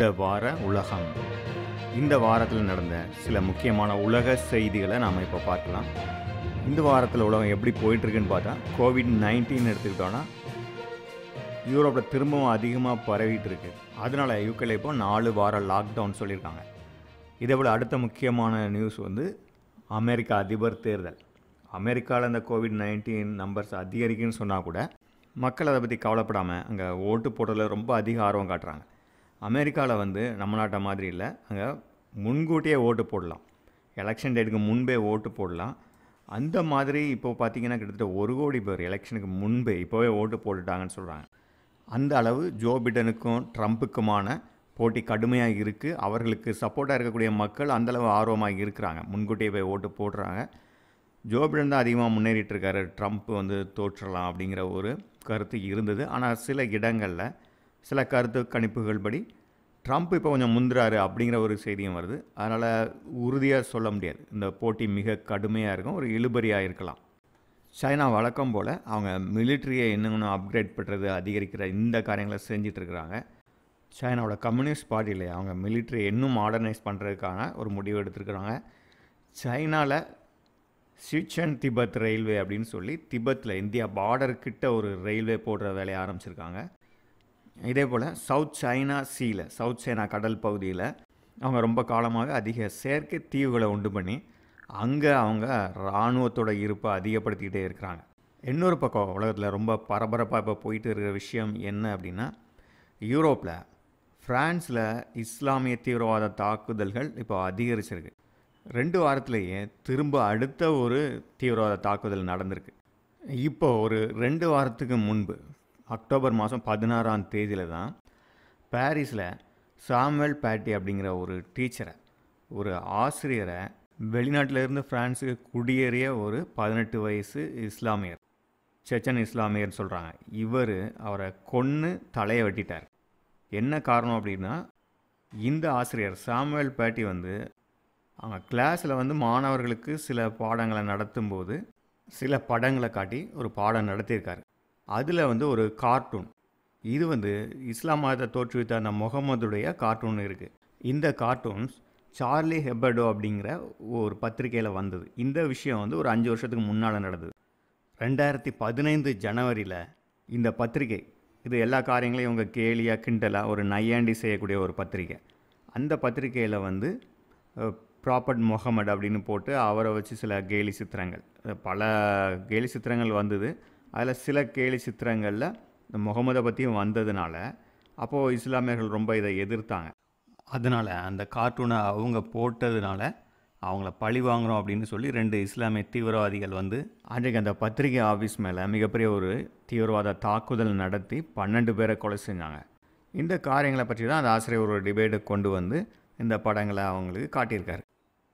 இந்த வார உலகம் இந்த வாரத்தில் நடந்த சில முக்கியமான உலக செய்திகளை நாம் இப்போ பார்க்கலாம் இந்த வாரத்தில் உலகம் எப்படி போயிட்டுருக்குன்னு பார்த்தா கோவிட் நைன்டீன் எடுத்துக்கிட்டோன்னா யூரோப்பில் திரும்பவும் அதிகமாக பரவிட்டு இருக்கு அதனால் யூகேல இப்போ நாலு வாரம் லாக்டவுன் சொல்லியிருக்காங்க இதே போல் அடுத்த முக்கியமான நியூஸ் வந்து அமெரிக்கா அதிபர் தேர்தல் அமெரிக்காவில் இந்த கோவிட் நைன்டீன் நம்பர்ஸ் அதிகரிக்குன்னு சொன்னால் கூட மக்கள் அதை பற்றி கவலைப்படாமல் அங்கே ஓட்டு போடுறதுல ரொம்ப அதிக ஆர்வம் காட்டுறாங்க அமெரிக்காவில் வந்து நம்ம நாட்டை மாதிரி இல்லை அங்கே முன்கூட்டியே ஓட்டு போடலாம் எலெக்ஷன் டேட்டுக்கு முன்பே ஓட்டு போடலாம் அந்த மாதிரி இப்போ பார்த்தீங்கன்னா கிட்டத்தட்ட ஒரு கோடி பேர் எலெக்ஷனுக்கு முன்பே இப்போவே ஓட்டு போட்டுட்டாங்கன்னு சொல்கிறாங்க அந்த அளவு ஜோ பிடனுக்கும் ட்ரம்ப்புக்குமான போட்டி கடுமையாக இருக்குது அவர்களுக்கு சப்போர்ட்டாக இருக்கக்கூடிய மக்கள் அந்தளவு ஆர்வமாக இருக்கிறாங்க முன்கூட்டியே போய் ஓட்டு போடுறாங்க ஜோ பிடன் தான் அதிகமாக முன்னேறிட்டு இருக்காரு ட்ரம்ப் வந்து தோற்றலாம் அப்படிங்கிற ஒரு கருத்து இருந்தது ஆனால் சில இடங்களில் சில கருத்து கணிப்புகள் படி ட்ரம்ப் இப்போ கொஞ்சம் முந்துறாரு அப்படிங்கிற ஒரு செய்தியும் வருது அதனால் உறுதியாக சொல்ல முடியாது இந்த போட்டி மிக கடுமையாக இருக்கும் ஒரு இழுபறியாக இருக்கலாம் சைனா வழக்கம் போல் அவங்க மிலிட்ரியை இன்னும் அப்கிரேட் பண்ணுறது அதிகரிக்கிற இந்த காரியங்களை செஞ்சிட்டு இருக்கிறாங்க சைனாவோட கம்யூனிஸ்ட் பார்ட்டியில் அவங்க மிலிட்ரியை இன்னும் மாடர்னைஸ் பண்ணுறதுக்கான ஒரு முடிவு எடுத்திருக்கிறாங்க சைனாவில் சிச்சன் திபெத் ரயில்வே அப்படின்னு சொல்லி திபெத்தில் இந்தியா பார்டர் கிட்ட ஒரு ரயில்வே போடுற வேலையை ஆரம்பிச்சிருக்காங்க இதே போல் சவுத் சைனா சீல சவுத் சைனா கடல் பகுதியில் அவங்க ரொம்ப காலமாக அதிக செயற்கை தீவுகளை உண்டு பண்ணி அங்கே அவங்க இராணுவத்தோட இருப்பை அதிகப்படுத்திக்கிட்டே இருக்கிறாங்க இன்னொரு பக்கம் உலகத்தில் ரொம்ப பரபரப்பாக இப்போ போயிட்டு இருக்கிற விஷயம் என்ன அப்படின்னா யூரோப்பில் ஃப்ரான்ஸில் இஸ்லாமிய தீவிரவாத தாக்குதல்கள் இப்போ அதிகரிச்சிருக்கு ரெண்டு வாரத்திலேயே திரும்ப அடுத்த ஒரு தீவிரவாத தாக்குதல் நடந்திருக்கு இப்போ ஒரு ரெண்டு வாரத்துக்கு முன்பு அக்டோபர் மாதம் பதினாறாம் தேதியில் தான் பாரிஸில் சாமுவல் பேட்டி அப்படிங்கிற ஒரு டீச்சரை ஒரு ஆசிரியரை வெளிநாட்டிலேருந்து ஃப்ரான்ஸுக்கு குடியேறிய ஒரு பதினெட்டு வயசு இஸ்லாமியர் செச்சன் இஸ்லாமியர்னு சொல்கிறாங்க இவர் அவரை கொன்று தலையை வெட்டிட்டார் என்ன காரணம் அப்படின்னா இந்த ஆசிரியர் சாமுவேல் பேட்டி வந்து அவங்க கிளாஸில் வந்து மாணவர்களுக்கு சில பாடங்களை நடத்தும்போது சில படங்களை காட்டி ஒரு பாடம் நடத்தியிருக்காரு அதில் வந்து ஒரு கார்ட்டூன் இது வந்து இஸ்லாம் மதத்தை தோற்றுவித்த அந்த முகமதுடைய கார்ட்டூன் இருக்குது இந்த கார்ட்டூன்ஸ் சார்லி ஹெபர்டோ அப்படிங்கிற ஒரு பத்திரிகையில் வந்தது இந்த விஷயம் வந்து ஒரு அஞ்சு வருஷத்துக்கு முன்னால் நடந்தது ரெண்டாயிரத்தி பதினைந்து ஜனவரியில் இந்த பத்திரிகை இது எல்லா காரியங்களையும் இவங்க கேலியாக கிண்டலாக ஒரு நையாண்டி செய்யக்கூடிய ஒரு பத்திரிகை அந்த பத்திரிகையில் வந்து ப்ராப்பர்ட் முகமது அப்படின்னு போட்டு அவரை வச்சு சில கேலி சித்திரங்கள் பல கேலி சித்திரங்கள் வந்தது அதில் சில கேலி சித்திரங்களில் இந்த முகமதை பற்றியும் வந்ததுனால அப்போது இஸ்லாமியர்கள் ரொம்ப இதை எதிர்த்தாங்க அதனால் அந்த கார்ட்டூனை அவங்க போட்டதுனால அவங்கள பழி வாங்குகிறோம் அப்படின்னு சொல்லி ரெண்டு இஸ்லாமிய தீவிரவாதிகள் வந்து அன்றைக்கு அந்த பத்திரிகை ஆஃபீஸ் மேலே மிகப்பெரிய ஒரு தீவிரவாத தாக்குதல் நடத்தி பன்னெண்டு பேரை கொலை செஞ்சாங்க இந்த காரியங்களை பற்றி தான் அந்த ஆசிரியர் ஒரு டிபேட்டை கொண்டு வந்து இந்த படங்களை அவங்களுக்கு காட்டியிருக்காரு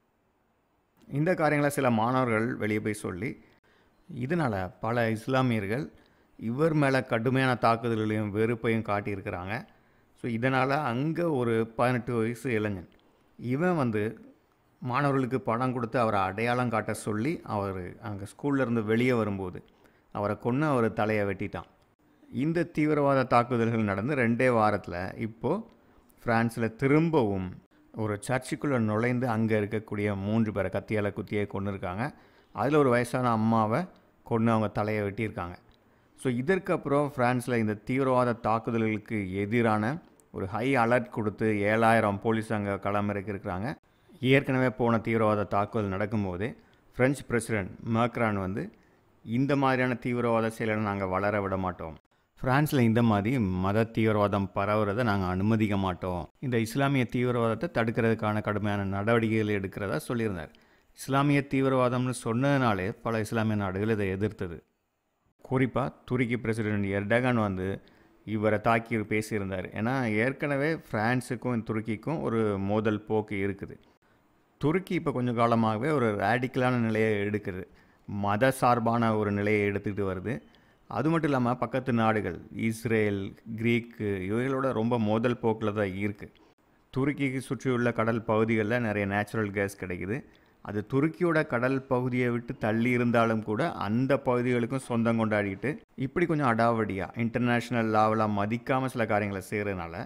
இந்த காரியங்களை சில மாணவர்கள் வெளியே போய் சொல்லி இதனால் பல இஸ்லாமியர்கள் இவர் மேலே கடுமையான தாக்குதல்களையும் வெறுப்பையும் காட்டியிருக்கிறாங்க ஸோ இதனால் அங்கே ஒரு பதினெட்டு வயசு இளைஞன் இவன் வந்து மாணவர்களுக்கு பணம் கொடுத்து அவரை அடையாளம் காட்ட சொல்லி அவர் அங்கே ஸ்கூல்லேருந்து வெளியே வரும்போது அவரை கொன்று அவர் தலையை வெட்டிட்டான் இந்த தீவிரவாத தாக்குதல்கள் நடந்து ரெண்டே வாரத்தில் இப்போது ஃப்ரான்ஸில் திரும்பவும் ஒரு சர்ச்சுக்குள்ளே நுழைந்து அங்கே இருக்கக்கூடிய மூன்று பேரை கத்தியால் குத்தியே கொண்டு இருக்காங்க அதில் ஒரு வயசான அம்மாவை கொண்டு அவங்க தலையை வெட்டியிருக்காங்க ஸோ இதற்கப்புறம் ஃப்ரான்ஸில் இந்த தீவிரவாத தாக்குதல்களுக்கு எதிரான ஒரு ஹை அலர்ட் கொடுத்து ஏழாயிரம் போலீஸ் அங்கே களமிறக்கிருக்கிறாங்க ஏற்கனவே போன தீவிரவாத தாக்குதல் நடக்கும்போது ஃப்ரெஞ்சு பிரசிடென்ட் மேக்ரான் வந்து இந்த மாதிரியான தீவிரவாத செயலை நாங்கள் வளர விட மாட்டோம் ஃப்ரான்ஸில் இந்த மாதிரி மத தீவிரவாதம் பரவுறதை நாங்கள் அனுமதிக்க மாட்டோம் இந்த இஸ்லாமிய தீவிரவாதத்தை தடுக்கிறதுக்கான கடுமையான நடவடிக்கைகள் எடுக்கிறதா சொல்லியிருந்தார் இஸ்லாமிய தீவிரவாதம்னு சொன்னதுனாலே பல இஸ்லாமிய நாடுகள் இதை எதிர்த்தது குறிப்பாக துருக்கி பிரசிடென்ட் எர்டகான் வந்து இவரை தாக்கி பேசியிருந்தார் ஏன்னா ஏற்கனவே ஃப்ரான்ஸுக்கும் துருக்கிக்கும் ஒரு மோதல் போக்கு இருக்குது துருக்கி இப்போ கொஞ்சம் காலமாகவே ஒரு ரேடிக்கலான நிலையை எடுக்குது மத சார்பான ஒரு நிலையை எடுத்துக்கிட்டு வருது அது மட்டும் இல்லாமல் பக்கத்து நாடுகள் இஸ்ரேல் கிரீக்கு இவைகளோட ரொம்ப மோதல் போக்கில் தான் இருக்குது துருக்கிக்கு சுற்றியுள்ள கடல் பகுதிகளில் நிறைய நேச்சுரல் கேஸ் கிடைக்குது அது துருக்கியோட கடல் பகுதியை விட்டு தள்ளி இருந்தாலும் கூட அந்த பகுதிகளுக்கும் சொந்தம் கொண்டாடிட்டு இப்படி கொஞ்சம் அடாவடியாக இன்டர்நேஷ்னல் லாவெலாம் மதிக்காமல் சில காரியங்களை செய்கிறதுனால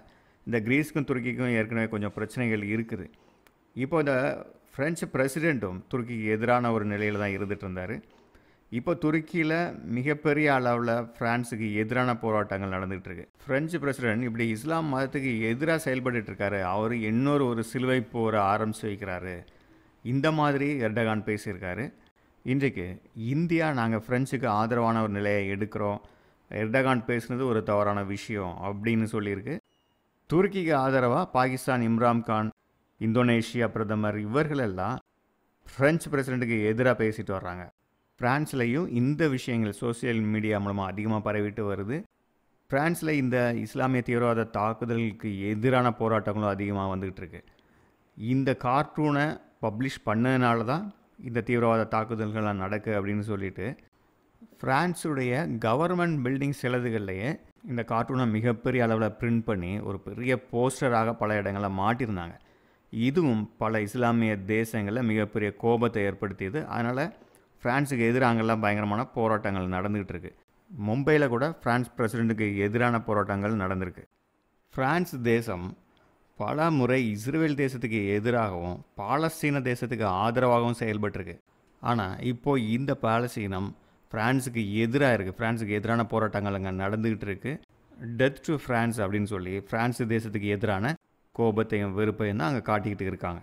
இந்த கிரீஸுக்கும் துருக்கிக்கும் ஏற்கனவே கொஞ்சம் பிரச்சனைகள் இருக்குது இப்போ இந்த ஃப்ரெஞ்சு பிரசிடெண்ட்டும் துருக்கிக்கு எதிரான ஒரு நிலையில் தான் இருந்துட்டு இருந்தார் இப்போ துருக்கியில் மிகப்பெரிய அளவில் ஃப்ரான்ஸுக்கு எதிரான போராட்டங்கள் நடந்துகிட்டு இருக்கு ஃப்ரெஞ்சு பிரசிடென்ட் இப்படி இஸ்லாம் மதத்துக்கு எதிராக செயல்பட்டு இருக்காரு அவர் இன்னொரு ஒரு சிலுவை போரை ஆரம்பித்து வைக்கிறாரு இந்த மாதிரி எர்டகான் பேசியிருக்காரு இன்றைக்கு இந்தியா நாங்கள் ஃப்ரெஞ்சுக்கு ஆதரவான ஒரு நிலையை எடுக்கிறோம் எர்டகான் பேசுனது ஒரு தவறான விஷயம் அப்படின்னு சொல்லியிருக்கு துருக்கிக்கு ஆதரவாக பாகிஸ்தான் இம்ரான் கான் இந்தோனேஷியா பிரதமர் இவர்களெல்லாம் ஃப்ரெஞ்சு பிரசிடெண்ட்டுக்கு எதிராக பேசிட்டு வர்றாங்க ஃப்ரான்ஸ்லேயும் இந்த விஷயங்கள் சோசியல் மீடியா மூலமாக அதிகமாக பரவிட்டு வருது ஃப்ரான்ஸில் இந்த இஸ்லாமிய தீவிரவாத தாக்குதலுக்கு எதிரான போராட்டங்களும் அதிகமாக வந்துக்கிட்டு இருக்கு இந்த கார்ட்டூனை பப்ளிஷ் பண்ணதுனால தான் இந்த தீவிரவாத தாக்குதல்கள்லாம் நடக்கு அப்படின்னு சொல்லிட்டு ஃப்ரான்ஸுடைய கவர்மெண்ட் பில்டிங் சிலதுகள்லையே இந்த கார்ட்டூனை மிகப்பெரிய அளவில் பிரிண்ட் பண்ணி ஒரு பெரிய போஸ்டராக பல இடங்களில் மாட்டியிருந்தாங்க இதுவும் பல இஸ்லாமிய தேசங்களில் மிகப்பெரிய கோபத்தை ஏற்படுத்தியது அதனால் ஃப்ரான்ஸுக்கு எதிராக அங்கெல்லாம் பயங்கரமான போராட்டங்கள் நடந்துகிட்டு இருக்கு மும்பையில் கூட ஃப்ரான்ஸ் பிரசிடெண்ட்டுக்கு எதிரான போராட்டங்கள் நடந்திருக்கு ஃப்ரான்ஸ் தேசம் பல முறை இஸ்ரேல் தேசத்துக்கு எதிராகவும் பாலஸ்தீன தேசத்துக்கு ஆதரவாகவும் செயல்பட்டிருக்கு ஆனால் இப்போ இந்த பாலஸ்தீனம் ஃப்ரான்ஸுக்கு எதிராக இருக்குது ஃப்ரான்ஸுக்கு எதிரான போராட்டங்கள் அங்கே நடந்துக்கிட்டு இருக்குது டெத் டு ஃப்ரான்ஸ் அப்படின்னு சொல்லி ஃப்ரான்ஸ் தேசத்துக்கு எதிரான கோபத்தையும் வெறுப்பையும் தான் அங்கே காட்டிக்கிட்டு இருக்காங்க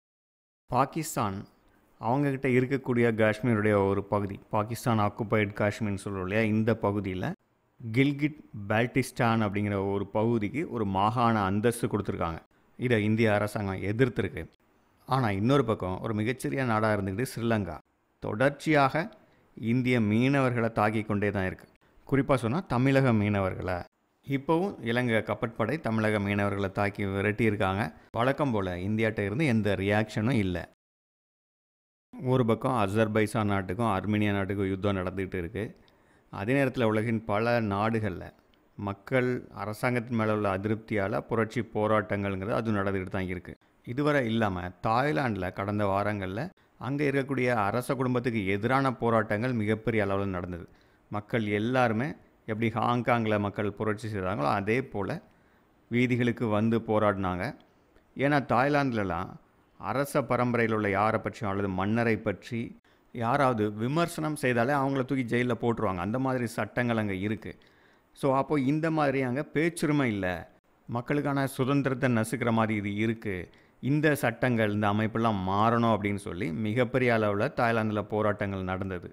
பாகிஸ்தான் அவங்கக்கிட்ட இருக்கக்கூடிய காஷ்மீருடைய ஒரு பகுதி பாகிஸ்தான் ஆக்குபைடு காஷ்மீர்னு சொல்கிறோம் இல்லையா இந்த பகுதியில் கில்கிட் பால்டிஸ்டான் அப்படிங்கிற ஒரு பகுதிக்கு ஒரு மாகாண அந்தஸ்து கொடுத்துருக்காங்க இதை இந்திய அரசாங்கம் எதிர்த்திருக்கு ஆனால் இன்னொரு பக்கம் ஒரு மிகச்சிறிய நாடாக இருந்துக்கிட்டு ஸ்ரீலங்கா தொடர்ச்சியாக இந்திய மீனவர்களை தாக்கி கொண்டே தான் இருக்குது குறிப்பாக சொன்னால் தமிழக மீனவர்களை இப்போவும் இலங்கை கப்பற்படை தமிழக மீனவர்களை தாக்கி விரட்டியிருக்காங்க வழக்கம் போல் இந்தியாட்ட இருந்து எந்த ரியாக்ஷனும் இல்லை ஒரு பக்கம் அசர்பைசான் நாட்டுக்கும் அர்மீனியா நாட்டுக்கும் யுத்தம் நடந்துகிட்டு இருக்குது அதே நேரத்தில் உலகின் பல நாடுகளில் மக்கள் அரசாங்கத்தின் மேலே உள்ள அதிருப்தியால் புரட்சி போராட்டங்கள்ங்கிறது அது நடந்துக்கிட்டு தான் இருக்குது இதுவரை இல்லாமல் தாய்லாண்டில் கடந்த வாரங்களில் அங்கே இருக்கக்கூடிய அரச குடும்பத்துக்கு எதிரான போராட்டங்கள் மிகப்பெரிய அளவில் நடந்தது மக்கள் எல்லாருமே எப்படி ஹாங்காங்கில் மக்கள் புரட்சி செய்தாங்களோ அதே போல் வீதிகளுக்கு வந்து போராடினாங்க ஏன்னா தாய்லாந்துலலாம் அரச பரம்பரையில் உள்ள யாரை பற்றியும் அல்லது மன்னரை பற்றி யாராவது விமர்சனம் செய்தாலே அவங்கள தூக்கி ஜெயிலில் போட்டுருவாங்க அந்த மாதிரி சட்டங்கள் அங்கே இருக்குது ஸோ அப்போது இந்த மாதிரி அங்கே பேச்சுரிமை இல்லை மக்களுக்கான சுதந்திரத்தை நசுக்கிற மாதிரி இது இருக்குது இந்த சட்டங்கள் இந்த அமைப்பெல்லாம் மாறணும் அப்படின்னு சொல்லி மிகப்பெரிய அளவில் தாய்லாந்தில் போராட்டங்கள் நடந்தது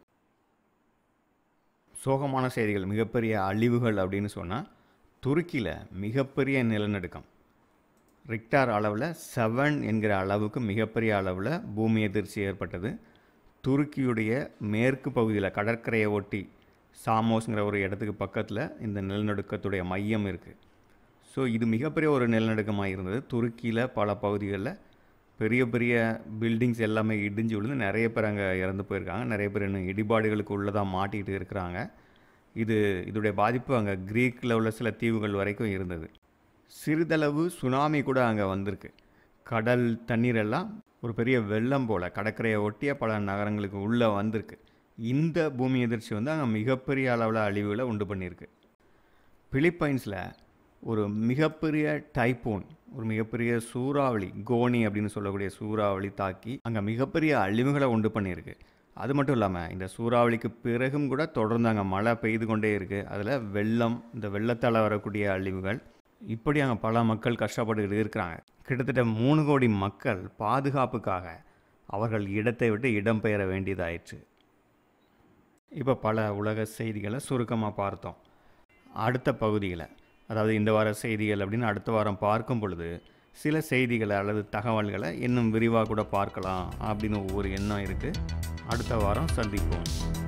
சோகமான செய்திகள் மிகப்பெரிய அழிவுகள் அப்படின்னு சொன்னால் துருக்கியில் மிகப்பெரிய நிலநடுக்கம் ரிக்டார் அளவில் செவன் என்கிற அளவுக்கு மிகப்பெரிய அளவில் பூமி எதிர்ச்சி ஏற்பட்டது துருக்கியுடைய மேற்கு பகுதியில் கடற்கரையை ஒட்டி சாமோஸ்ங்கிற ஒரு இடத்துக்கு பக்கத்தில் இந்த நிலநடுக்கத்துடைய மையம் இருக்குது ஸோ இது மிகப்பெரிய ஒரு நிலநடுக்கமாக இருந்தது துருக்கியில் பல பகுதிகளில் பெரிய பெரிய பில்டிங்ஸ் எல்லாமே இடிஞ்சு விழுந்து நிறைய பேர் அங்கே இறந்து போயிருக்காங்க நிறைய பேர் இன்னும் இடிபாடுகளுக்கு உள்ளதாக மாட்டிக்கிட்டு இருக்கிறாங்க இது இதோடைய பாதிப்பு அங்கே க்ரீக்கில் உள்ள சில தீவுகள் வரைக்கும் இருந்தது சிறிதளவு சுனாமி கூட அங்கே வந்திருக்கு கடல் தண்ணீர் எல்லாம் ஒரு பெரிய வெள்ளம் போல் கடற்கரையை ஒட்டிய பல நகரங்களுக்கு உள்ளே வந்திருக்கு இந்த பூமி எதிர்ச்சி வந்து அங்கே மிகப்பெரிய அளவில் அழிவுகளை உண்டு பண்ணியிருக்கு பிலிப்பைன்ஸில் ஒரு மிகப்பெரிய டைப்பூன் ஒரு மிகப்பெரிய சூறாவளி கோனி அப்படின்னு சொல்லக்கூடிய சூறாவளி தாக்கி அங்கே மிகப்பெரிய அழிவுகளை உண்டு பண்ணியிருக்கு அது மட்டும் இல்லாமல் இந்த சூறாவளிக்கு பிறகும் கூட தொடர்ந்து அங்கே மழை பெய்து கொண்டே இருக்குது அதில் வெள்ளம் இந்த வெள்ளத்தால் வரக்கூடிய அழிவுகள் இப்படி அங்கே பல மக்கள் கஷ்டப்பட்டுக்கிட்டு இருக்கிறாங்க கிட்டத்தட்ட மூணு கோடி மக்கள் பாதுகாப்புக்காக அவர்கள் இடத்தை விட்டு இடம்பெயர வேண்டியதாயிற்று இப்போ பல உலக செய்திகளை சுருக்கமாக பார்த்தோம் அடுத்த பகுதியில் அதாவது இந்த வார செய்திகள் அப்படின்னு அடுத்த வாரம் பார்க்கும் பொழுது சில செய்திகளை அல்லது தகவல்களை இன்னும் விரிவாக கூட பார்க்கலாம் அப்படின்னு ஒவ்வொரு எண்ணம் இருக்குது அடுத்த வாரம் சந்திப்போம்